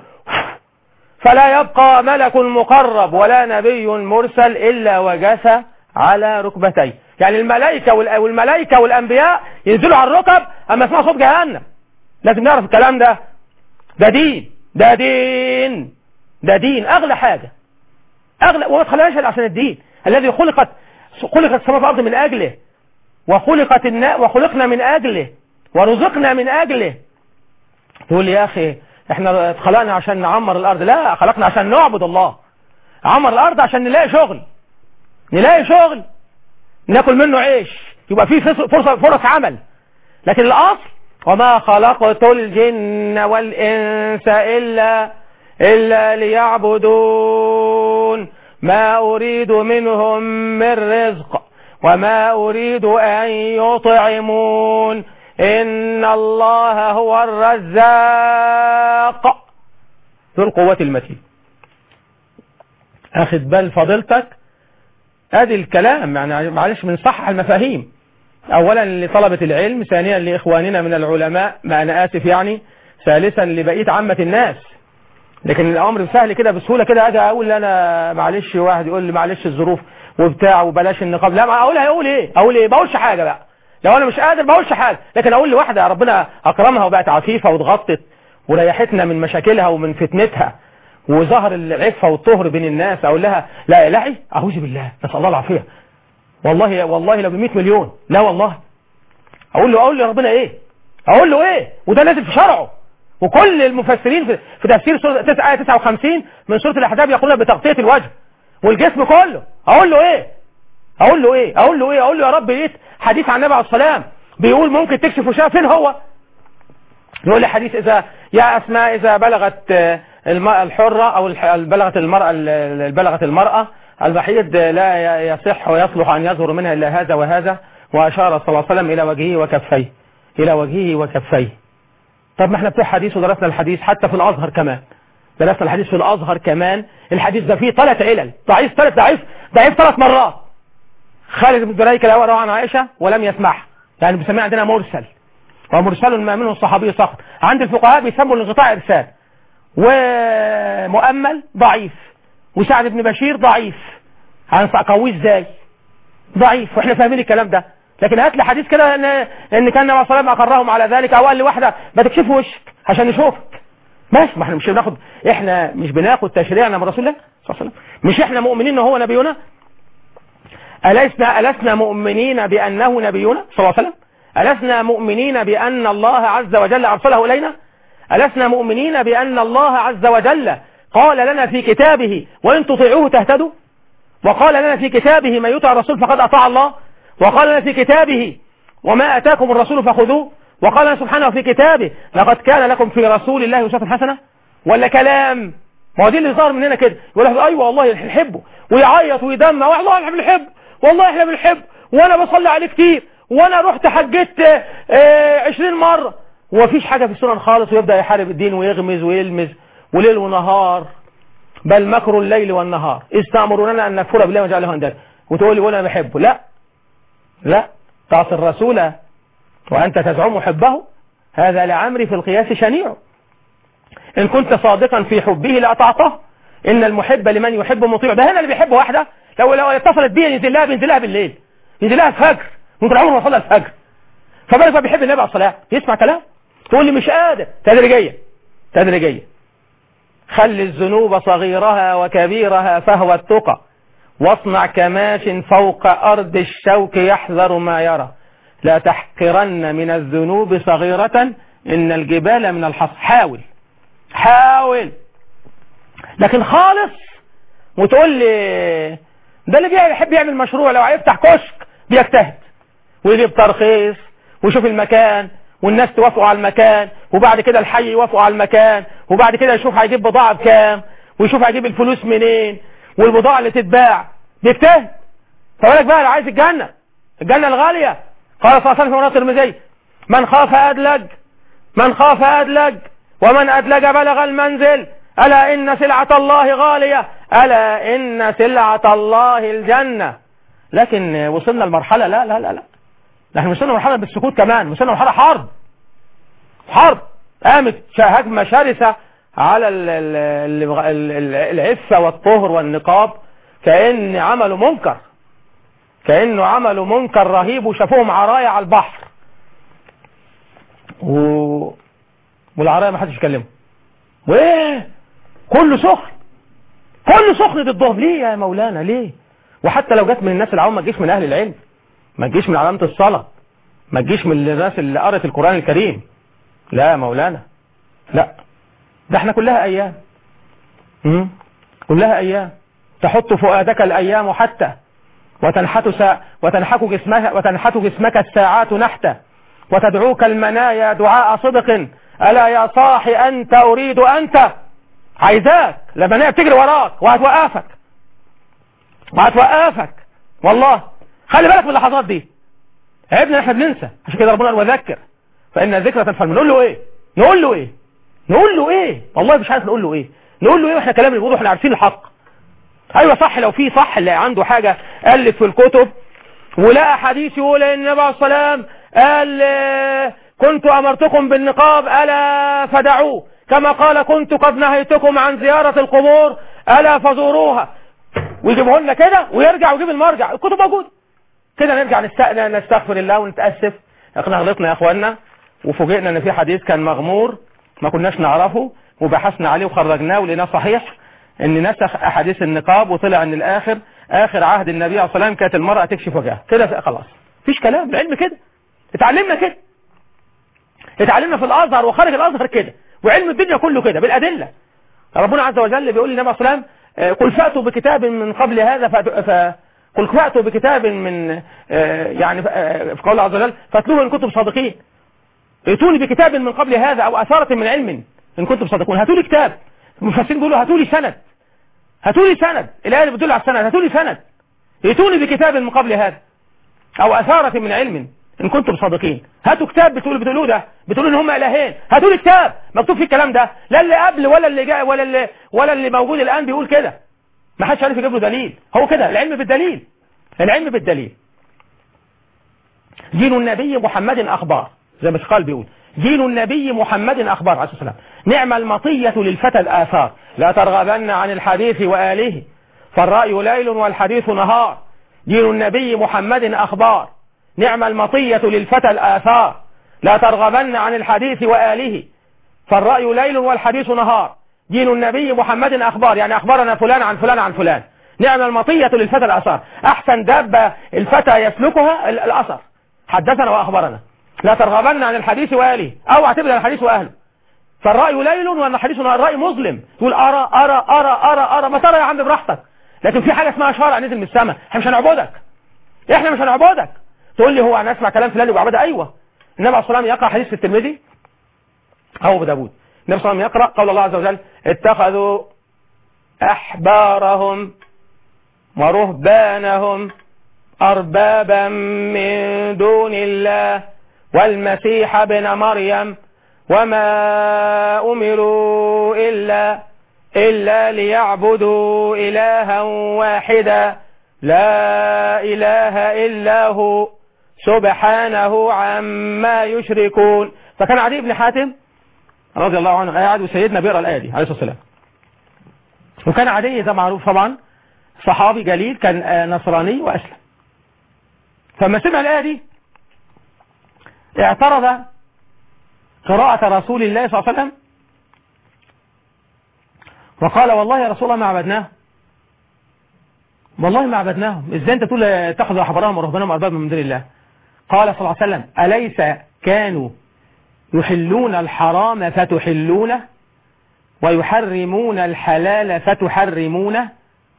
فلا يبقى ملك مقرب ولا نبي مرسل إلا وجس على ركبتيه يعني الملائكة وال- والملائكة والأنبياء ينزلوا على الركب أما يسمعوا صوت جهنم لازم نعرف الكلام ده ده دين ده دين ده دين اغلى حاجة اغلى وما تخليهاش إلا عشان الدين الذي خلقت خلقت السماء والارض من اجله وخلقت النا وخلقنا من اجله ورزقنا من اجله تقول لي يا اخي احنا اتخلقنا عشان نعمر الارض لا خلقنا عشان نعبد الله عمر الارض عشان نلاقي شغل نلاقي شغل ناكل منه عيش يبقى في فرصة فرص عمل لكن الاصل وما خلقت الجن والإنس إلا إلا ليعبدون ما أريد منهم من رزق وما أريد أن يطعمون إن الله هو الرزاق ذو القوة المتين أخذ بال فضيلتك ادي الكلام يعني معلش بنصحح المفاهيم اولا لطلبة العلم ثانيا لاخواننا من العلماء ما انا اسف يعني ثالثا لبقية عامة الناس لكن الامر سهل كده بسهولة كده اجي اقول انا معلش واحد يقول لي معلش الظروف وبتاع وبلاش النقاب لا ما اقولها اقول ايه اقول ايه بقولش حاجة بقى لو انا مش قادر بقولش حاجة لكن اقول لواحدة ربنا اكرمها وبقت عفيفة واتغطت وريحتنا من مشاكلها ومن فتنتها وظهر العفة والطهر بين الناس اقول لها لا الهي اعوذ بالله نسال الله العافية والله والله لو ب 100 مليون لا والله اقول له اقول له ربنا ايه اقول له ايه وده نازل في شرعه وكل المفسرين في, في تفسير سوره 9 آية 59 من سوره الاحزاب يقولون بتغطيه الوجه والجسم كله اقول له ايه اقول له ايه اقول له ايه اقول له يا رب لقيت حديث عن النبي عليه السلام بيقول ممكن تكشف وشها فين هو يقول لي حديث اذا يا اسماء اذا بلغت آه، الم- الحرة او الح- بلغت المرأة ال- بلغت المرأة الوحيد لا ي- يصح ويصلح ان يظهر منها الا هذا وهذا واشار صلى الله عليه وسلم الى وجهه وكفيه الى وجهه وكفيه طب ما احنا بتوع حديث ودرسنا الحديث حتى في الازهر كمان درسنا الحديث في الازهر كمان الحديث ده فيه ثلاث علل ضعيف ثلاث ضعيف ضعيف ثلاث مرات خالد بن دريك لا روى عن عائشة ولم يسمعها يعني بنسميه عندنا مرسل ومرسل ما منه الصحابي سقط عند الفقهاء بيسموا الانقطاع ارسال ومؤمل ضعيف وسعد بن بشير ضعيف هنقويه ازاي ضعيف واحنا فاهمين الكلام ده لكن هات لي حديث كده ان ان كان النبي صلى الله عليه وسلم اقرهم على ذلك او قال لواحده ما تكشفي وشك عشان نشوفك ماشي ما احنا مش بناخد احنا مش بناخد تشريعنا من رسول الله صلى الله عليه وسلم مش احنا مؤمنين ان هو نبينا ألسنا ألسنا مؤمنين بأنه نبينا صلى الله عليه وسلم ألسنا مؤمنين بأن الله عز وجل أرسله إلينا ألسنا مؤمنين بأن الله عز وجل قال لنا في كتابه وإن تطيعوه تهتدوا وقال لنا في كتابه من يطع الرسول فقد أطاع الله وقال لنا في كتابه وما أتاكم الرسول فخذوه وقال لنا سبحانه في كتابه لقد كان لكم في رسول الله أسوة حسنة ولا كلام ما هو دي اللي ظهر مننا كده يقول لك ايوه والله نحبه ويعيط ويدمع والله احنا بنحبه والله احنا بنحبه وانا بصلي عليه كتير وانا رحت حجيت اه 20 مره ومفيش حاجه في السنن خالص ويبدا يحارب الدين ويغمز ويلمز وليل ونهار بل مكر الليل والنهار إذ تأمروننا أن نكفر بالله ونجعله أندادا وتقول لي وأنا بحبه لا لا تعصي الرسول وأنت تزعم حبه هذا لعمري في القياس شنيع إن كنت صادقا في حبه لأطعته إن المحب لمن يحب مطيع ده هنا اللي بيحب واحدة لو لو اتصلت بيا ينزل لها بينزل لها بالليل ينزل لها الفجر ممكن عمره ما صلى الفجر فبالك بقى بيحب النبي على الصلاة يسمع كلام تقول لي مش قادر تدريجية تدريجية خل الذنوب صغيرها وكبيرها فهو التقى واصنع كماش فوق أرض الشوك يحذر ما يرى لا تحقرن من الذنوب صغيرة إن الجبال من الحصى حاول حاول لكن خالص وتقول لي ده اللي بيحب يعمل مشروع لو هيفتح كشك بيجتهد ويجيب ترخيص ويشوف المكان والناس توافقوا على المكان وبعد كده الحي يوافقوا على المكان وبعد كده يشوف هيجيب بضاعة بكام ويشوف هيجيب الفلوس منين والبضاعة اللي تتباع بيجتهد فبالك بقى اللي عايز الجنة الجنة الغالية قال صلى الله عليه وسلم في مناطق الترمذي من خاف أدلج من خاف أدلج ومن أدلج بلغ المنزل ألا إن سلعة الله غالية ألا إن سلعة الله الجنة لكن وصلنا لمرحلة لا لا لا لا نحن وصلنا لمرحلة بالسكوت كمان وصلنا لمرحلة حرب حرب قامت هجمة شرسة على ال ال ال ال العفة والطهر والنقاب كأن عملوا منكر كأنه عملوا منكر رهيب وشافوهم عرايا على البحر و... والعرايا ما حدش يكلمه وايه كله سخن كله سخن ضدهم ليه يا مولانا ليه وحتى لو جت من الناس العوام ما تجيش من اهل العلم ما تجيش من علامة الصلاة ما تجيش من الناس اللي قرأت القرآن الكريم لا يا مولانا لا ده احنا كلها ايام مم. كلها ايام تحط فؤادك الايام حتى وتنحت سا وتنحك جسمها وتنحت جسمك الساعات نحتا وتدعوك المنايا دعاء صدق ألا يا صاحي أنت أريد أنت عايزاك المنايا بتجري وراك وهتوقفك وهتوقفك والله خلي بالك من اللحظات دي عيبنا احنا بننسى عشان كده ربنا قال وذكر فإن ذكرى تنفع نقول له ايه نقول له ايه نقول له ايه والله مش عارف نقول له ايه نقول له ايه واحنا كلام اللي بنقوله احنا عارفين الحق ايوه صح لو في صح اللي عنده حاجة الف في الكتب ولقى حديث يقول ان النبي عليه السلام قال كنت امرتكم بالنقاب الا فدعوه كما قال كنت قد نهيتكم عن زيارة القبور الا فزوروها ويجيبه لنا كده ويرجع ويجيب المرجع الكتب موجوده كده نرجع نستأذن نستغفر الله ونتأسف احنا غلطنا يا اخوانا وفوجئنا ان في حديث كان مغمور ما كناش نعرفه وبحثنا عليه وخرجناه ولقيناه صحيح ان نسخ احاديث النقاب وطلع ان الاخر اخر عهد النبي عليه الصلاه والسلام كانت المراه تكشف وجهها كده خلاص مفيش كلام العلم كده اتعلمنا كده اتعلمنا في الازهر وخارج الازهر كده وعلم الدنيا كله كده بالادله ربنا عز وجل بيقول للنبي عليه الصلاه والسلام قل فاتوا بكتاب من قبل هذا ف... قل فاتوا بكتاب من يعني في قول عز وجل فاتلوه ان كنتم صادقين ائتوني بكتاب من قبل هذا او اثاره من علم ان كنتم صادقون هاتوا لي كتاب المفسرين بيقولوا هاتوا لي سند هاتوا لي سند الايه اللي بتدل على السند هاتوا لي سند ائتوني بكتاب من قبل هذا او اثاره من علم ان كنتم صادقين هاتوا كتاب بتقولوا بتقولوه ده بتقولوا ان هم الهين هاتوا لي كتاب مكتوب فيه الكلام ده لا اللي قبل ولا اللي جاء ولا اللي ولا اللي موجود الان بيقول كده ما حدش عارف يجيب له دليل هو كده العلم بالدليل العلم بالدليل دين النبي محمد اخبار زي ما قال بيقول دين النبي محمد اخبار عليه السلام نعم المطية للفتى الاثار لا ترغبن عن الحديث واله فالرأي ليل والحديث نهار دين النبي محمد اخبار نعم المطية للفتى الآثار لا ترغبن عن الحديث وآله فالرأي ليل والحديث نهار دين النبي محمد أخبار يعني أخبرنا فلان عن فلان عن فلان نعم المطية للفتى الأثار أحسن دابة الفتى يسلكها ال- الأثر حدثنا وأخبرنا لا ترغبن عن الحديث وأهله أو اعتبر عن الحديث وأهله فالرأي ليل والحديث نهار الرأي مظلم تقول أرى أرى أرى أرى أرى ما ترى يا عم براحتك لكن في حاجة اسمها شرع نزل من السماء احنا مش هنعبدك احنا مش هنعبدك تقول لي هو انا اسمع كلام فلان يبقى عبادة ايوه النبي عليه الصلاه والسلام يقرا حديث في الترمذي او ابو داوود النبي صلى الله عليه وسلم يقرا قول الله عز وجل اتخذوا احبارهم ورهبانهم اربابا من دون الله والمسيح ابن مريم وما امروا الا الا ليعبدوا الها واحدا لا اله الا هو سبحانه عما يشركون فكان عدي بن حاتم رضي الله عنه قاعد وسيدنا بيقرا الايه دي عليه الصلاه والسلام وكان عدي ده معروف طبعا صحابي جليل كان آه، نصراني واسلم فلما سمع الايه دي اعترض قراءة رسول الله صلى الله عليه وسلم وقال والله يا رسول الله ما عبدناه والله ما عبدناهم ازاي انت تقول تاخذوا احبارهم ورهبانهم ارباب من دون الله قال صلى الله عليه وسلم اليس كانوا يحلون الحرام فتحلونه ويحرمون الحلال فتحرمونه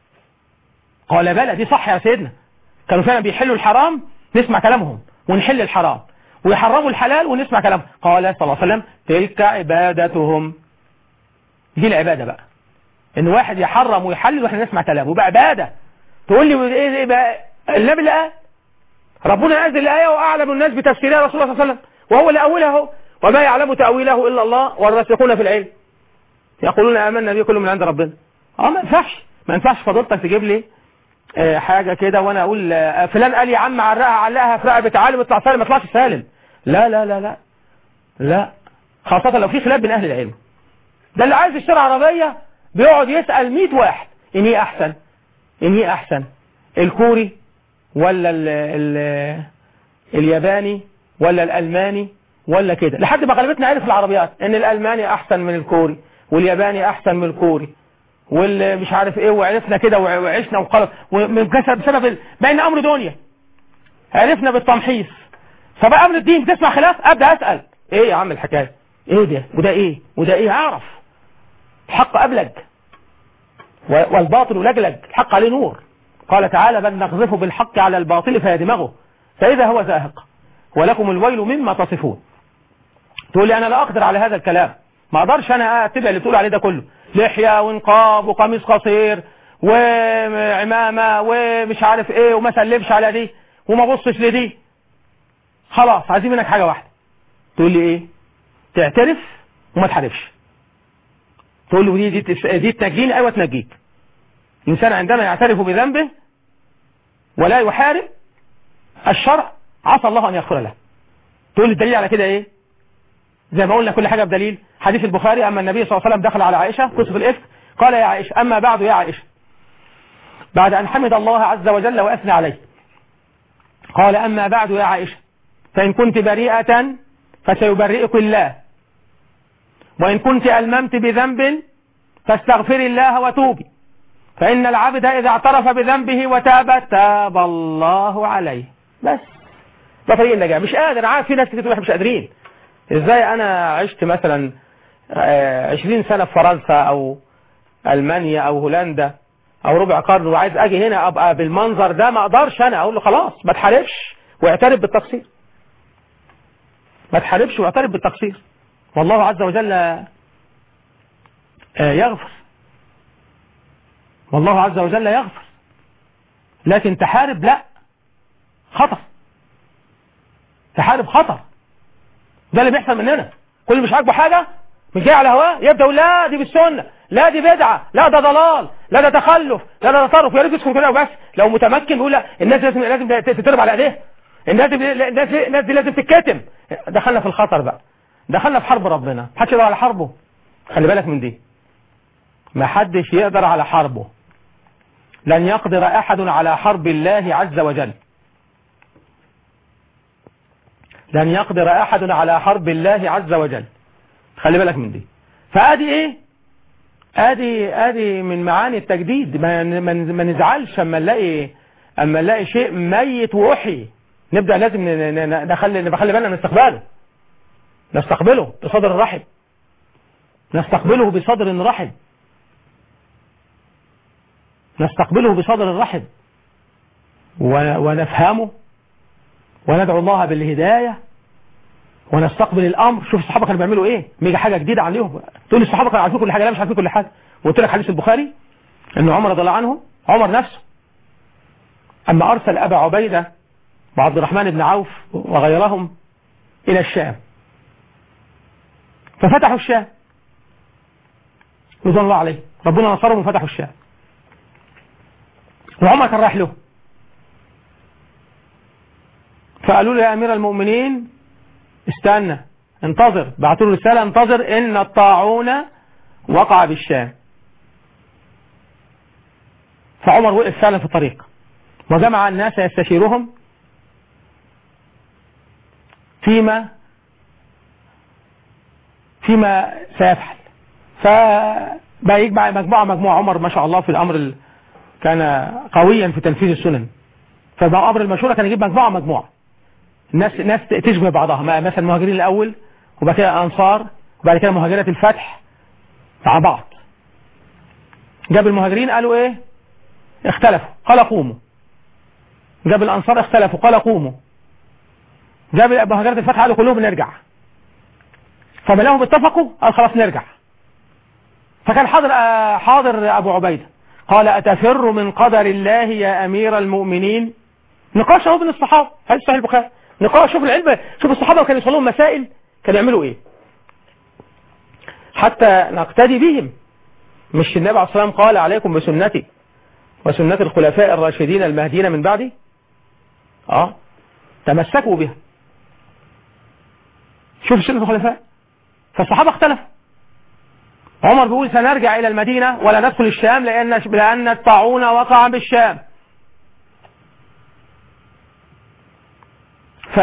قال بلى دي صح يا سيدنا كانوا فعلا بيحلوا الحرام نسمع كلامهم ونحل الحرام ويحرموا الحلال ونسمع كلامهم قال صلى الله عليه وسلم تلك عبادتهم دي العبادة بقى ان واحد يحرم ويحلل واحنا نسمع كلامه يبقى عبادة تقول لي ايه ايه بقى النبي اللي قال ربنا انزل الايه واعلم الناس بتفسيرها رسول الله صلى الله عليه وسلم وهو اللي اولها هو وما يعلم تاويله الا الله والراسخون في العلم يقولون امنا به كل من عند ربنا اه ما ينفعش ما ينفعش فضيلتك تجيب لي آه، حاجه كده وانا اقول آه، فلان قال يا عم علقها علقها في رقبه عالم اطلع سالم ما يطلعش سالم لا لا لا لا لا خاصه لو في خلاف بين اهل العلم ده اللي عايز يشتري عربيه بيقعد يسال 100 واحد ان هي احسن ان هي احسن الكوري ولا ال ال الياباني ولا الالماني ولا كده لحد ما غلبتنا عرف العربيات ان الالماني احسن من الكوري والياباني احسن من الكوري واللي مش عارف ايه وعرفنا كده وع- وعشنا وخلاص ومن كسب بسبب ال- بين امر دنيا عرفنا بالتمحيص فبقى امر الدين تسمع خلاف ابدا اسال ايه يا عم الحكايه ايه ده وده ايه وده ايه اعرف الحق ابلج و- والباطل لجلج الحق عليه نور قال تعالى بل نقذف بالحق على الباطل فيدمغه فإذا هو زاهق ولكم الويل مما تصفون تقول لي أنا لا أقدر على هذا الكلام ما أقدرش أنا أتبع اللي تقول عليه ده كله لحية ونقاب وقميص قصير وعمامة ومش عارف ايه وما سلمش على دي وما بصش لدي خلاص عايزين منك حاجة واحدة تقول لي ايه تعترف وما تحاربش تقول له دي دي, دي تنجيني ايوه تنجيك الانسان عندما يعترف بذنبه ولا يحارب الشرع عسى الله ان يغفر له تقول لي الدليل على كده ايه زي ما قلنا كل حاجه بدليل حديث البخاري اما النبي صلى الله عليه وسلم دخل على عائشه قصه الافك قال يا عائشه اما بعد يا عائشه بعد ان حمد الله عز وجل واثنى عليه قال اما بعد يا عائشه فان كنت بريئه فسيبرئك الله وإن كنت ألممت بذنب فاستغفري الله وتوبي فإن العبد إذا اعترف بذنبه وتاب تاب الله عليه بس ده طريق النجاة مش قادر عارف في ناس كتير تقول إحنا مش قادرين ازاي انا عشت مثلا آه، 20 سنة في فرنسا او المانيا او هولندا او ربع قرن وعايز اجي هنا ابقى بالمنظر ده ما اقدرش انا اقول له خلاص ما تحاربش واعترف بالتقصير ما تحاربش واعترف بالتقصير والله عز وجل آه، يغفر والله عز وجل يغفر لكن تحارب لا خطر تحارب خطر ده اللي بيحصل مننا كل اللي مش عاجبه حاجة مش جاي على هواه يبدأ يقول لا دي بالسنة لا دي بدعة لا ده ضلال لا ده تخلف لا ده تطرف يا ريت يسكن كده وبس لو متمكن يقول لا الناس لازم لازم تتضرب على ايديها الناس دي الناس دي, الناس دي لازم تتكتم دخلنا في الخطر بقى دخلنا في حرب ربنا محدش يقدر على حربه خلي بالك من دي ما حدش يقدر على حربه لن يقدر احد على حرب الله عز وجل لن يقدر احد على حرب الله عز وجل خلي بالك من دي فادي ايه ادي ادي من معاني التجديد ما ما ما نزعلش اما نلاقي اما نلاقي شيء ميت وحي نبدا لازم ن- ن- ن- نخلي نخلي بالنا من استقباله نستقبله بصدر رحب نستقبله بصدر رحب نستقبله بصدر رحب ون- ونفهمه وندعو الله بالهدايه ونستقبل الامر شوف الصحابه كانوا بيعملوا ايه ميجي حاجه جديده عليهم تقول لي الصحابه كانوا عارفين كل حاجه لا مش عارفين كل حاجه وقلت لك حديث البخاري ان عمر رضي الله عنه عمر نفسه اما ارسل ابا عبيده وعبد الرحمن بن عوف وغيرهم الى الشام ففتحوا الشام رضوان الله عليه ربنا نصرهم وفتحوا الشام وعمر كان رايح له فقالوا له يا امير المؤمنين استنى انتظر بعتوا له رساله انتظر ان الطاعون وقع بالشام فعمر وقف فعلا في الطريق وجمع الناس يستشيرهم فيما فيما سيفعل فبقى يجمع مجموعة مجموعة عمر ما شاء الله في الأمر ال... كان قويا في تنفيذ السنن فبقى أمر المشورة كان يجيب مجموعة مجموعة الناس ناس تشبه بعضها ما- مثلا المهاجرين الأول وبعد كده الأنصار وبعد كده مهاجرة الفتح مع بعض جاب المهاجرين قالوا ايه اختلفوا قال قوموا جاب الأنصار اختلفوا قال قوموا جاب مهاجرة الفتح قالوا كلهم نرجع فما لهم اتفقوا قال خلاص نرجع فكان حاضر آه، حاضر أبو عبيدة قال أتفر من قدر الله يا أمير المؤمنين نقاش اهو بين الصحابة حديث صحيح البخاري نقاش شوف العلم شوف الصحابة كانوا يصلون مسائل كانوا يعملوا ايه حتى نقتدي بهم مش النبي عليه الصلاة والسلام قال عليكم بسنتي وسنة الخلفاء الراشدين المهديين من بعدي اه تمسكوا بها شوف سنة الخلفاء فالصحابة اختلفوا عمر بيقول سنرجع إلى المدينة ولا ندخل الشام لأن لأن الطاعون وقع بالشام ف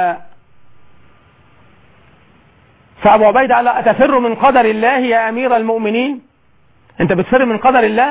فأبو عبيدة قال لا أتفر من قدر الله يا أمير المؤمنين أنت بتفر من قدر الله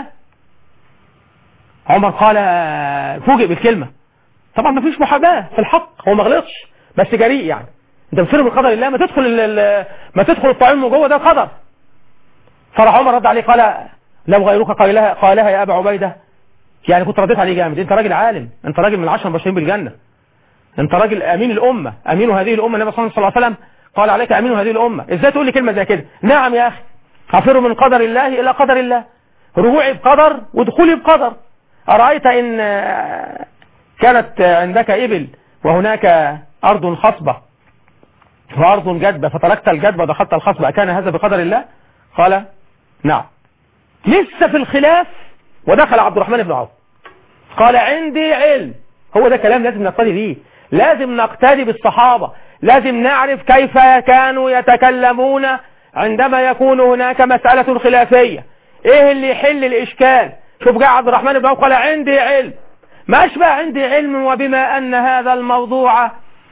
عمر قال فوجئ بالكلمة طبعا ما فيش محاباة في الحق هو ما غلطش بس جريء يعني انت بتفر من قدر الله ما تدخل ال- ال- ما تدخل الطعام من جوه ده قدر فراح عمر رد عليه قال لو غيرك قالها قالها يا ابا عبيده يعني كنت رديت عليه جامد انت راجل عالم انت راجل من العشر المبشرين بالجنه انت راجل امين الامه امين هذه الامه النبي صلى الله عليه وسلم قال عليك امين هذه الامه ازاي تقول لي كلمه زي كده نعم يا اخي افر من قدر الله الى قدر الله رجوعي بقدر ودخولي بقدر ارايت ان آه، كانت عندك ابل وهناك ارض خصبه وارض جدبه فتركت الجدبه ودخلت الخصبه اكان هذا بقدر الله قال نعم لسه في الخلاف ودخل عبد الرحمن بن عوف قال عندي علم هو ده كلام لازم نقتدي بيه لازم نقتدي بالصحابة لازم نعرف كيف كانوا يتكلمون عندما يكون هناك مسألة خلافية ايه اللي يحل الاشكال شوف جاء عبد الرحمن بن عوف قال عندي علم ما اشبه عندي علم وبما ان هذا الموضوع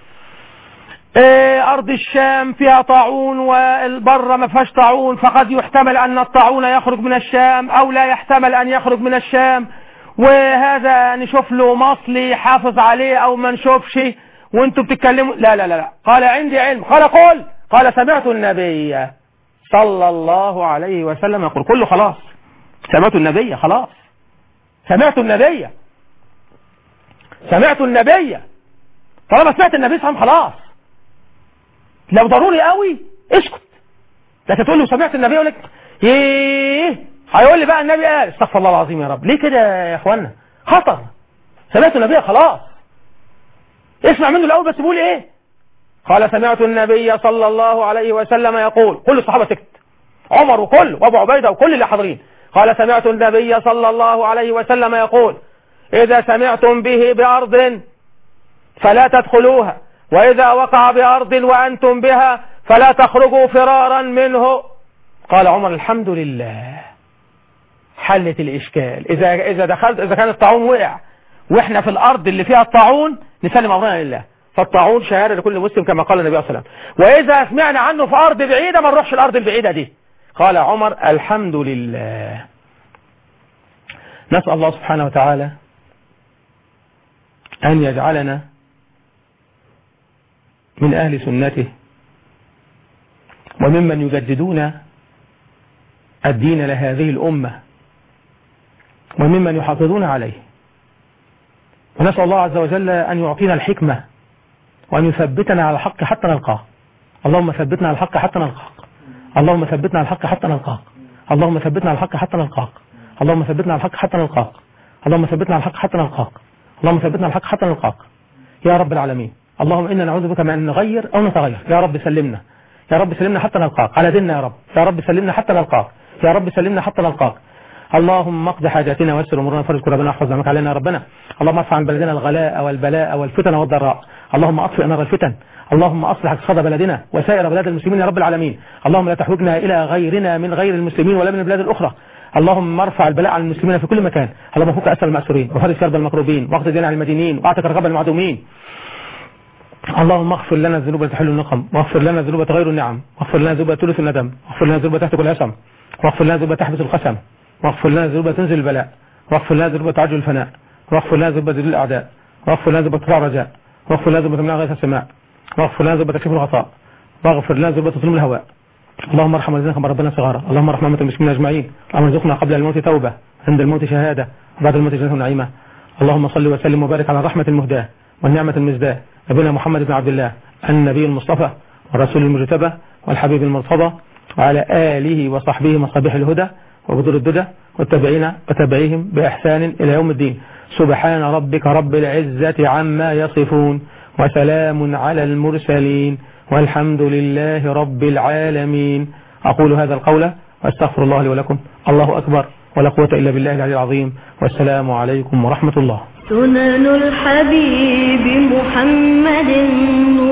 إيه، أرض الشام فيها طاعون والبر ما فيهاش طاعون فقد يحتمل أن الطاعون يخرج من الشام أو لا يحتمل أن يخرج من الشام وهذا نشوف له مصلي يحافظ عليه أو ما نشوفش وانتوا بتتكلموا لا لا لا لا قال عندي علم قال قل قال سمعت النبي صلى الله عليه وسلم يقول كله خلاص سمعت النبي خلاص سمعت النبي سمعت النبي طالما سمعت النبي صلى الله عليه وسلم خلاص لو ضروري قوي اسكت لكن تقول له سمعت النبي يقول لك ايه هيقول لي بقى النبي قال استغفر الله العظيم يا رب ليه كده يا اخوانا خطر سمعت النبي خلاص اسمع منه الاول بس بيقول ايه قال سمعت النبي صلى الله عليه وسلم يقول كل الصحابه سكت عمر وكل وابو عبيده وكل اللي حاضرين قال سمعت النبي صلى الله عليه وسلم يقول اذا سمعتم به بارض فلا تدخلوها وإذا وقع بأرض وأنتم بها فلا تخرجوا فرارا منه قال عمر الحمد لله حلت الإشكال إذا إذا دخلت إذا كان الطاعون وقع وإحنا في الأرض اللي فيها الطاعون نسلم أمرنا لله فالطاعون شهادة لكل مسلم كما قال النبي صلى الله عليه وسلم وإذا سمعنا عنه في أرض بعيدة ما نروحش الأرض البعيدة دي قال عمر الحمد لله نسأل الله سبحانه وتعالى أن يجعلنا من أهل سنته وممن يجددون الدين لهذه الأمة وممن يحافظون عليه ونسأل الله عز وجل أن يعطينا الحكمة وأن يثبتنا على الحق حتى نلقاه اللهم ثبتنا على الحق حتى نلقاك اللهم ثبتنا على الحق حتى نلقاك اللهم ثبتنا على الحق حتى نلقاك اللهم ثبتنا على الحق حتى نلقاك اللهم ثبتنا على الحق حتى نلقاك اللهم ثبتنا على الحق حتى نلقاك يا رب العالمين اللهم إنا نعوذ بك من أن نغير أو نتغير يا رب سلمنا يا رب سلمنا حتى نلقاك على ديننا يا رب يا رب سلمنا حتى نلقاك يا رب سلمنا حتى نلقاك اللهم اقض حاجاتنا ويسر امورنا فرج كربنا واحفظ دمك علينا يا ربنا اللهم ارفع عن بلدنا الغلاء والبلاء والفتن والضراء اللهم اطفئ نار الفتن اللهم اصلح اقتصاد بلدنا وسائر بلاد المسلمين يا رب العالمين اللهم لا تحوجنا الى غيرنا من غير المسلمين ولا من البلاد الاخرى اللهم ارفع البلاء عن المسلمين في كل مكان اللهم فك اسر المأسورين وفرج كرب المكروبين واقض دين عن المدينين واعتق رقاب المعدومين اللهم اغفر لنا الذنوب التي تحل النقم واغفر لنا الذنوب غير النعم واغفر لنا الذنوب تورث الندم واغفر لنا الذنوب تهتك العصم واغفر لنا الذنوب تحبس القسم واغفر لنا الذنوب تنزل البلاء واغفر لنا الذنوب تعجل الفناء واغفر لنا الذنوب ذل الاعداء واغفر لنا الذنوب تطلع الرجاء واغفر لنا الذنوب تمنع غيث السماء واغفر لنا الذنوب تكشف الغطاء واغفر لنا الذنوب تظلم الهواء اللهم ارحم الذين كما ربنا صغارا اللهم ارحم امه المسلمين اجمعين اللهم ارزقنا قبل الموت توبه عند الموت شهاده وبعد الموت جنه نعيمه اللهم صل وسلم وبارك على الرحمه المهداه والنعمه المزداه نبينا محمد بن عبد الله النبي المصطفى والرسول المجتبى والحبيب المرتضى وعلى آله وصحبه مصابيح الهدى وبدر الددى والتابعين وتابعيهم بإحسان إلى يوم الدين سبحان ربك رب العزة عما يصفون وسلام على المرسلين والحمد لله رب العالمين أقول هذا القول وأستغفر الله لي ولكم الله أكبر ولا قوة إلا بالله العلي العظيم والسلام عليكم ورحمة الله سنن الحبيب محمد